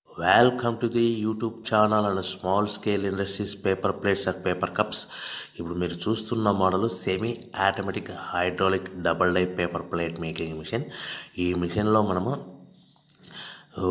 welcome to the YouTube channel and small scale industries paper plates and paper cups ఇప్పుడు మీరు చూస్తున్న model semi automatic hydraulic double die paper plate making machine ఈ మిషన్లో మనము ఆ,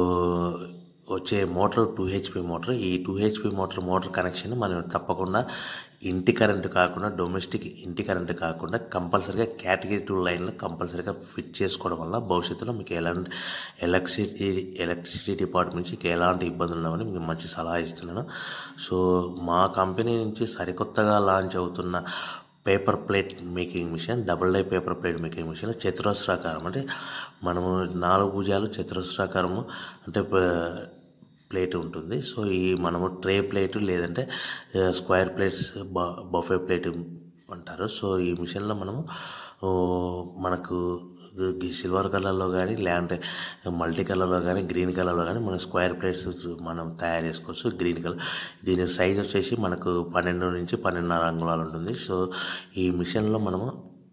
వచ్చే మోటార్ టూ హెచ్పి మోటార్ ఈ two HP motor motor connection మనం తప్పకుండా ఇంటి కరెంటు కాకుండా డొమెస్టిక్ ఇంటి కరెంటు కాకుండా కంపల్సరీగా కేటగిరీ టూ లైన్లో కంపల్సరీగా ఫిట్ చేసుకోవడం వల్ల భవిష్యత్తులో మీకు ఎలాంటి ఎలక్ట్రిసిటీ ఎలక్ట్రిసిటీ డిపార్ట్మెంట్ నుంచి మీకు ఎలాంటి ఇబ్బందులు ఉండవని మీకు మంచి సలహా ఇస్తున్నాను సో మా కంపెనీ నుంచి సరికొత్తగా లాంచ్ అవుతున్న paper plate making machine double die paper plate making machine చతురస్రాకారం అంటే మనము నాలుగు భుజాలు చతురస్రాకారము అంటే ప- ప్లేట్ ఉంటుంది సో ఈ మనము ట్రే ప్లేట్ లేదంటే ఆ, స్క్వేర్ ప్లేట్స్ బ బఫే ప్లేట్ అంటారు సో ఈ మిషన్లో మనము ఓ, మనకు ఈ సిల్వర్ కలర్లో కానీ లేదంటే మల్టీ కలర్లో కానీ గ్రీన్ కలర్లో కానీ మనం స్క్వేర్ ప్లేట్స్ మనం తయారు చేసుకోవచ్చు గ్రీన్ కలర్ దీని సైజ్ వచ్చేసి మనకు పన్నెండు నుంచి పన్నెండున్నర అంగుళాలు ఉంటుంది సో ఈ మిషన్లో మనము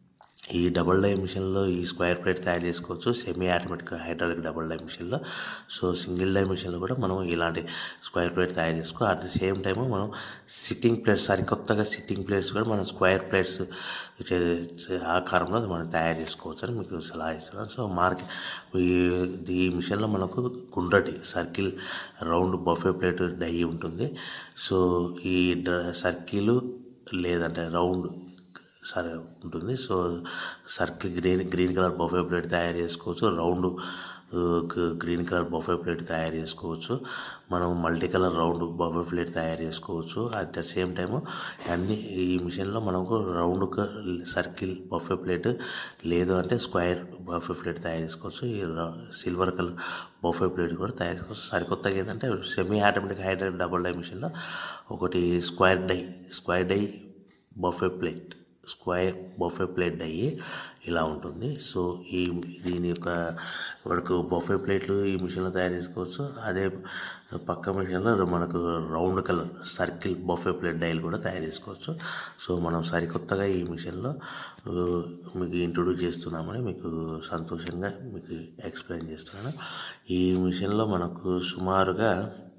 ఈ డబుల్ డై మిషన్లో ఈ స్క్వేర్ ప్లేట్ తయారు చేసుకోవచ్చు semi automatic hydraulic double die మిషన్లో సో సింగిల్ డై మిషన్లో కూడా మనం ఇలాంటి స్క్వేర్ ప్లేట్ తయారు చేసుకో అట్ ది సేమ్ టైం మనం సిట్టింగ్ ప్లేట్స్ సరికొత్తగా సిట్టింగ్ ప్లేట్స్ కూడా మనం స్క్వేర్ ప్లేట్స్ చే- చే- ఆకారంలో మనం తయారు చేసుకోవచ్చు అని మీకు సలహా ఇస్తున్నాను సో మార్కెట్ ఈ ఈ మిషన్లో మనకు గుండ్రటి circle round buffet plate die ఉంటుంది సో ఈ డ సర్కిల్ లేదంటే రౌండ్ సరే ఉంటుంది so circle green green colour buffet plate తయారు చేసుకోవచ్చు రౌండ్ ఆ, గ- గ్రీన్ కలర్ బఫే ప్లేట్ తయారు చేసుకోవచ్చు మనం multi colour round buffet plate తయారు చేసుకోవచ్చు అట్ ద సేమ్ టైము అన్ని ఈ మిషన్లో మనకు రౌండ్ క- సర్కిల్ బఫే ప్లేట్ లేదు అంటే స్క్వేర్ బఫే ప్లేట్ తయారు చేసుకోవచ్చు ఈ ర- సిల్వర్ కలర్ బఫే ప్లేట్ కూడా తయారు చేసుకోవచ్చు సరికొత్తగా ఏంటంటే semi automatic hydraulic double die మిషన్లో ఒకటి square die square die buffet plate square buffet plate అయ్యి ఇలా ఉంటుంది సో ఈ దీని యొక్క మనకు బఫే ప్లేట్లు ఈ మిషన్లో తయారు చేసుకోవచ్చు అదే పక్క మిషన్లో మనకు round colour circle buffet plate డైలు కూడా తయారు చేసుకోవచ్చు సో మనం సరికొత్తగా ఈ మిషన్లో ఆ, మీకు ఇంట్రొడ్యూస్ చేస్తున్నామని మీకు సంతోషంగా మీకు ఎక్స్ప్లెయిన్ చేస్తున్నాను ఈ మిషన్లో మనకు సుమారుగా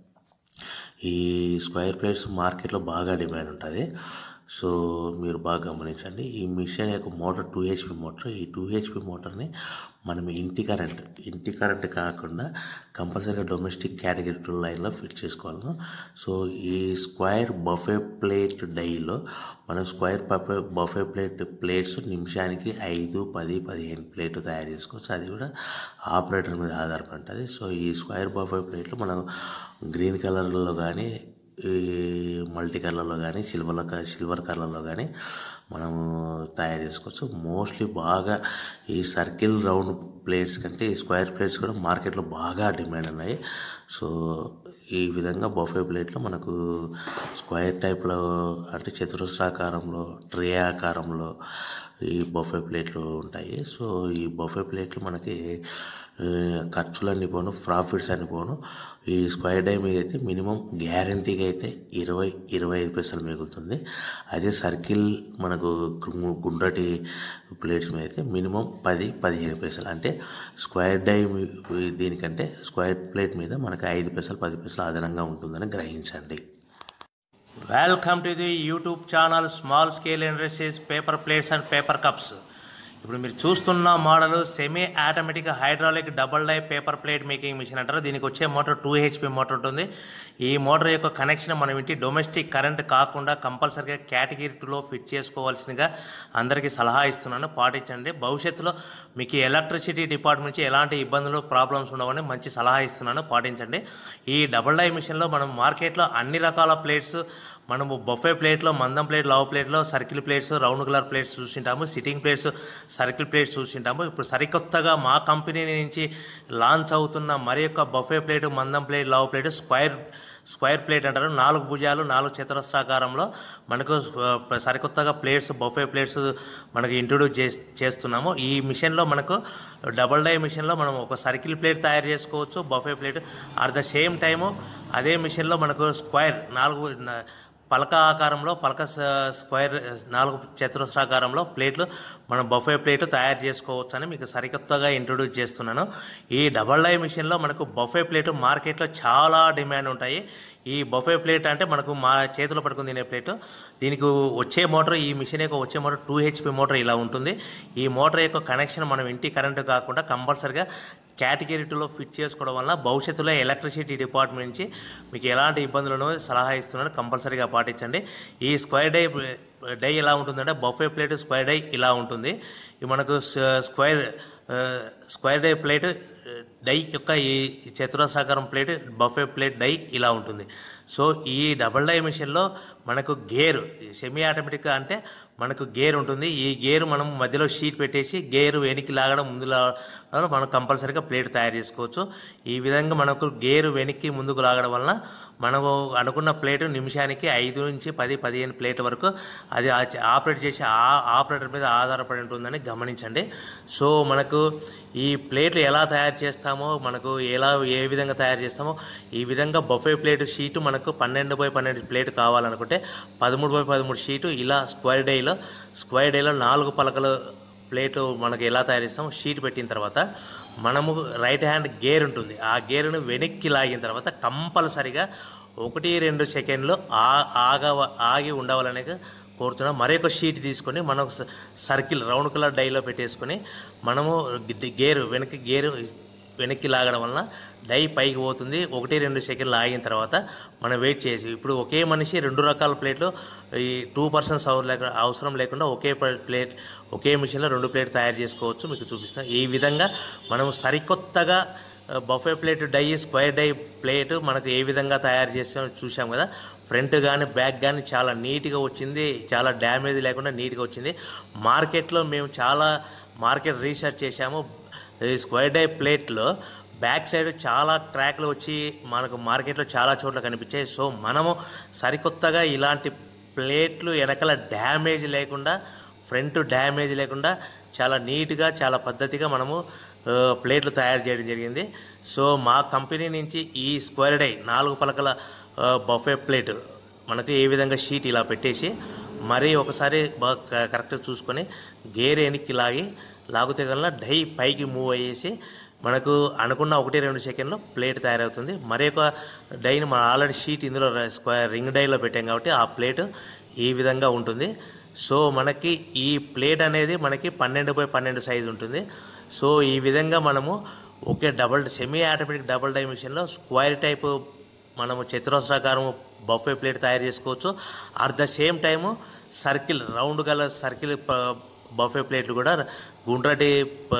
ఈ స్క్వేర్ ప్లేట్స్ మార్కెట్లో బాగా డిమాండ్ ఉంటుంది సో మీరు బాగా గమనించండి ఈ మిషన్ యొక్క మోటార్ టూ హెచ్పి మోటార్ ఈ టూ హెచ్పి మోటార్ని మనం ఇంటి కరెంట్ ఇంటి కరెంట్ కాకుండా కంపల్సరీగా డొమెస్టిక్ కేటగిరీ టూ లైన్లో ఫిట్ చేసుకోవాలి సో ఈ స్క్వేర్ బఫే ప్లేట్ డైలో మనం square buffet buffet plate plates నిమిషానికి ఐదు పది పదిహేను ప్లేట్లు తయారు చేసుకోవచ్చు అది కూడా ఆపరేటర్ మీద ఆధారపడి ఉంటుంది సో ఈ స్క్వేర్ బఫే ప్లేట్లు మనం గ్రీన్ కలర్లో కానీ ఈ మల్టీ కలర్లో కానీ సిల్వర్ సిల్వర్ కలర్లో కానీ మనము తయారు చేసుకోవచ్చు మోస్ట్లీ బాగా ఈ సర్కిల్ రౌండ్ ప్లేట్స్ కంటే ఈ స్క్వేర్ ప్లేట్స్ కూడా మార్కెట్లో బాగా డిమాండ్ ఉన్నాయి సో ఈ విధంగా బఫే ప్లేట్లో మనకు స్క్వేర్ టైప్లో అంటే చతురస్రాకారంలో ట్రే ఆకారంలో ఈ బఫే ప్లేట్లు ఉంటాయి సో ఈ బఫే ప్లేట్లు మనకి ఆ, ఖర్చులన్నీ పోను ప్రాఫిట్స్ అని పోను ఈ స్క్వేర్ డై మీద అయితే మినిమం గ్యారంటీగా అయితే ఇరవై ఇరవై ఐదు పైసలు మిగులుతుంది అదే సర్కిల్ మనకు గు- గుండ్రటి ప్లేట్స్ మీద అయితే మినిమం పది పదిహేను పైసలు అంటే స్క్వేర్ డై మీ- దీనికంటే స్క్వేర్ ప్లేట్ మీద మనకి ఐదు పైసలు పది పైసలు అదనంగా ఉంటుందని గ్రహించండి welcome to the YouTube channel small scale industries paper plates and paper cups ఇప్పుడు మీరు చూస్తున్న model semi automatic hydraulic double die paper plate making machine అంటారు దీనికి వచ్చే మోటార్ టూ హెచ్పి మోటార్ ఉంటుంది ఈ మోటార్ యొక్క కనెక్షన్ మనం ఇంటి డొమెస్టిక్ కరెంట్ కాకుండా కంపల్సరీగా కేటగిరీ టూలో ఫిట్ చేసుకోవాల్సిందిగా అందరికీ సలహా ఇస్తున్నాను పాటించండి భవిష్యత్తులో మీకు ఎలక్ట్రిసిటీ డిపార్ట్మెంట్ నుంచి ఎలాంటి ఇబ్బందులు ప్రాబ్లమ్స్ ఉండవని మంచి సలహా ఇస్తున్నాను పాటించండి ఈ డబల్ డై మిషన్లో మనం మార్కెట్లో అన్ని రకాల ప్లేట్స్ మనము బొఫే ప్లేట్లో మందం ప్లేట్ లవ్ ప్లేట్లో circle plates round colour plates చూసింటాము సిట్టింగ్ ప్లేట్స్ సర్కిల్ ప్లేట్స్ చూసింటాము ఇప్పుడు సరికొత్తగా మా కంపెనీ నుంచి లాంచ్ అవుతున్న మరి యొక్క బొఫే ప్లేట్ మందం ప్లేట్ లవ్ ప్లేట్ స్క్వేర్ స్క్వేర్ ప్లేట్ అంటారు నాలుగు భుజాలు నాలుగు చతురస్రాకారంలో మనకు ఆ, సరికొత్తగా ప్లేట్స్ బొఫే ప్లేట్స్ మనకు ఇంట్రొడ్యూస్ చేస్ చేస్తున్నాము ఈ మిషన్లో మనకు డబల్ డై మిషన్లో మనం ఒక సర్కిల్ ప్లేట్ తయారు చేసుకోవచ్చు buffet plate at the same time అదే మిషన్లో మనకు స్క్వేర్ నాలుగు న- పలక ఆకారంలో పలక స- స్క్వేర్ నాలుగు చతురస్రాకారంలో ప్లేట్లు మనం బఫే ప్లేట్లు తయారు చేసుకోవచ్చు అని మీకు సరికొత్తగా ఇంట్రొడ్యూస్ చేస్తున్నాను ఈ డబల్ డై మిషన్లో మనకు బఫే ప్లేట్ మార్కెట్లో చాలా డిమాండ్ ఉంటాయి ఈ బఫే ప్లేట్ అంటే మనకు మా చేతిలో పట్టుకుని తినే ప్లేట్ దీనికి వచ్చే మోటార్ ఈ మిషన్ యొక్క వచ్చే మోటార్ టూ హెచ్పి మోటార్ ఇలా ఉంటుంది ఈ మోటార్ యొక్క కనెక్షన్ మనం ఇంటి కరెంటు కాకుండా కంపల్సరిగా కేటగిరీ టూలో ఫిట్ చేసుకోవడం వల్ల భవిష్యత్తులో ఎలక్ట్రిసిటీ డిపార్ట్మెంట్ నుంచి మీకు ఎలాంటి ఇబ్బందులను సలహా ఇస్తున్నాను కంపల్సరీగా పాటించండి ఈ స్క్వేర్ డై డై ఎలా ఉంటుందంటే బఫే ప్లేట్ స్క్వేర్ డై ఇలా ఉంటుంది ఇది మనకు స- స్క్వేర్ ఆ, స్క్వేర్ డై ప్లేట్ డై యొక్క ఈ చతురస్రాకారం ప్లేట్ బఫే ప్లేట్ డై ఇలా ఉంటుంది సో ఈ డబల్ డై మిషన్లో మనకు గేరు సెమీ ఆటోమేటిక్ అంటే మనకు గేర్ ఉంటుంది ఈ గేరు మనం మధ్యలో షీట్ పెట్టేసి గేరు వెనక్కి లాగడం ముందు లాగడం మనం కంపల్సరీగా ప్లేట్ తయారు చేసుకోవచ్చు ఈ విధంగా మనకు గేరు వెనక్కి ముందుకు లాగడం వలన మనము అనుకున్న ప్లేట్ నిమిషానికి ఐదు నుంచి పది పదిహేను ప్లేట్ వరకు అది ఆ- ఆపరేట్ చేసే ఆ ఆపరేటర్ మీద ఆధారపడి ఉంటుందని గమనించండి సో మనకు ఈ ప్లేట్లు ఎలా తయారు చేస్తామో మనకు ఎలా ఏ విధంగా తయారు చేస్తామో ఈ విధంగా బఫే ప్లేట్ షీటు మనకు పన్నెండు బై పన్నెండు ప్లేట్ కావాలనుకుంటే పదమూడు బై పదమూడు షీటు ఇలా స్క్వేర్ డేలో స్క్వేర్ డేలో నాలుగు పలకలు ప్లేటు మనకు ఎలా తయారు చేస్తామో షీట్ పెట్టిన తర్వాత మనము రైట్ హ్యాండ్ గేర్ ఉంటుంది ఆ గేరును వెనక్కి లాగిన తర్వాత కంపల్సరిగా ఒకటి రెండు సెకండ్లు ఆ ఆగ ఆగి ఉండవాలనే కోరుతున్నాం మరొక షీట్ తీసుకొని మనం స- సర్కిల్ రౌండ్ కలర్ డైలో పెట్టేసుకొని మనము గి- గేరు వెనక్కి గేరు వెనక్కి లాగడం వలన డై పైకి పోతుంది ఒకటి రెండు సెకండ్లు ఆగిన తర్వాత మనం వెయిట్ చేసి ఇప్పుడు ఒకే మనిషి రెండు రకాల ప్లేట్లు ఈ టూ పర్సన్స్ అవసరం లేకుండా ఒకే ప్లే- ప్లేట్ ఒకే మిషన్లో రెండు ప్లేట్ తయారు చేసుకోవచ్చు మీకు చూపిస్తాను ఈ విధంగా మనం సరికొత్తగా buffet plate die square die plate మనకు ఏ విధంగా తయారు చేసామో చూసాం కదా ఫ్రంట్ కానీ బ్యాక్ కానీ చాలా నీట్గా వచ్చింది చాలా డ్యామేజ్ లేకుండా నీట్గా వచ్చింది మార్కెట్లో మేము చాలా మార్కెట్ రీసెర్చ్ చేశాము ఈ స్క్వేర్ డై ప్లేట్లో బ్యాక్ సైడ్ చాలా క్రాక్లు వచ్చి మనకు మార్కెట్లో చాలా చోట్ల కనిపించాయి సో మనము సరికొత్తగా ఇలాంటి ప్లేట్లు వెనకాల డ్యామేజ్ లేకుండా ఫ్రంట్ డ్యామేజ్ లేకుండా చాలా నీట్గా చాలా పద్ధతిగా మనము ఆ, ప్లేట్లు తయారు చేయడం జరిగింది సో మా కంపెనీ నుంచి ఈ స్క్వేర్ డై నాలుగు పలకల ఆ, బఫే ప్లేట్ మనకు ఏ విధంగా షీట్ ఇలా పెట్టేసి మరీ ఒకసారి బాగా క- కరెక్ట్గా చూసుకొని గేర్ వెనక్కి లాగి లాగితే కల్లా డై పైకి మూవ్ అయ్యేసి మనకు అనుకున్న ఒకటి రెండు సెకండ్లో ప్లేట్ తయారవుతుంది మరి ఒక డైని మనం ఆల్రెడీ షీట్ ఇందులో ర- స్క్వేర్ రింగ్ డైలో పెట్టాం కాబట్టి ఆ ప్లేట్ ఈ విధంగా ఉంటుంది సో మనకి ఈ ప్లేట్ అనేది మనకి పన్నెండు బై పన్నెండు సైజు ఉంటుంది సో ఈ విధంగా మనము ఒకే double semi automatic double die మిషన్లో స్క్వేర్ టైపు మనము చతురస్రాకారం బఫే ప్లేట్ తయారు చేసుకోవచ్చు at the same time circle round గల సర్కిల్ బఫే ప్లేట్లు కూడా గుండ్రటి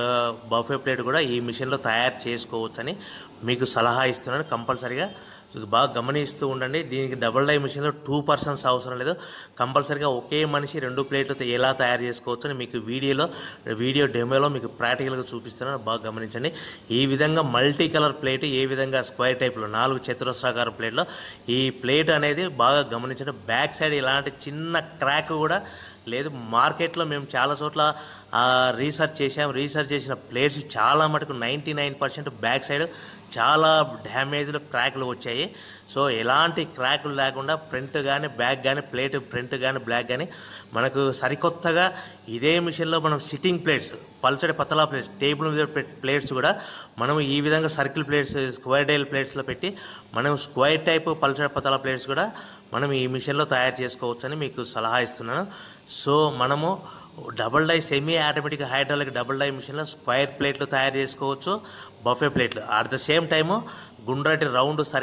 బఫే ప్లేట్ కూడా ఈ మిషన్లో తయారు చేసుకోవచ్చని మీకు సలహా ఇస్తున్నాను కంపల్సరీగా బాగా గమనిస్తూ ఉండండి దీనికి డబుల్ డై మిషన్లో టూ పర్సన్స్ అవసరం లేదు కంపల్సరీగా ఒకే మనిషి రెండు ప్లేట్లు ఎలా తయారు చేసుకోవచ్చు అని మీకు వీడియోలో వీడియో డెమోలో మీకు ప్రాక్టికల్గా చూపిస్తున్నాను బాగా గమనించండి ఈ విధంగా మల్టీ కలర్ ప్లేట్ ఏ విధంగా స్క్వేర్ టైప్లో నాలుగు చతురస్రాకార ప్లేట్లో ఈ ప్లేట్ అనేది బాగా గమనించండి బ్యాక్ సైడ్ ఇలాంటి చిన్న క్రాక్ కూడా లేదు మార్కెట్లో మేము చాలా చోట్ల ఆ, రీసెర్చ్ చేసాం రీసెర్చ్ చేసిన ప్లేట్స్ చాలా మటుకు ninety nine percent back side చాలా డ్యామేజ్లు క్రాక్లు వచ్చాయి సో ఎలాంటి క్రాకులు లేకుండా ఫ్రంట్ కానీ బ్యాక్ కానీ ప్లేట్ ఫ్రంట్ కానీ బ్లాక్ కానీ మనకు సరికొత్తగా ఇదే మిషన్లో మనం సిట్టింగ్ ప్లేట్స్ పల్చడి పతలా ప్లేట్స్ టేబుల్ మీద పెట్ ప్లేట్స్ కూడా మనం ఈ విధంగా సర్కిల్ ప్లేట్స్ స్క్వేర్ డైల్ ప్లేట్స్లో పెట్టి మనం స్క్వేర్ టైప్ పల్చడి పతలా ప్లేట్స్ కూడా మనం ఈ మిషన్లో తయారు చేసుకోవచ్చని మీకు సలహా ఇస్తున్నాను సో మనము double die semi automatic hydraulic double die మిషన్లో స్క్వేర్ ప్లేట్లు తయారు చేసుకోవచ్చు బఫే ప్లేట్లు అట్ ద సేమ్ టైము గుండ్రటి రౌండ్ సర్కిల్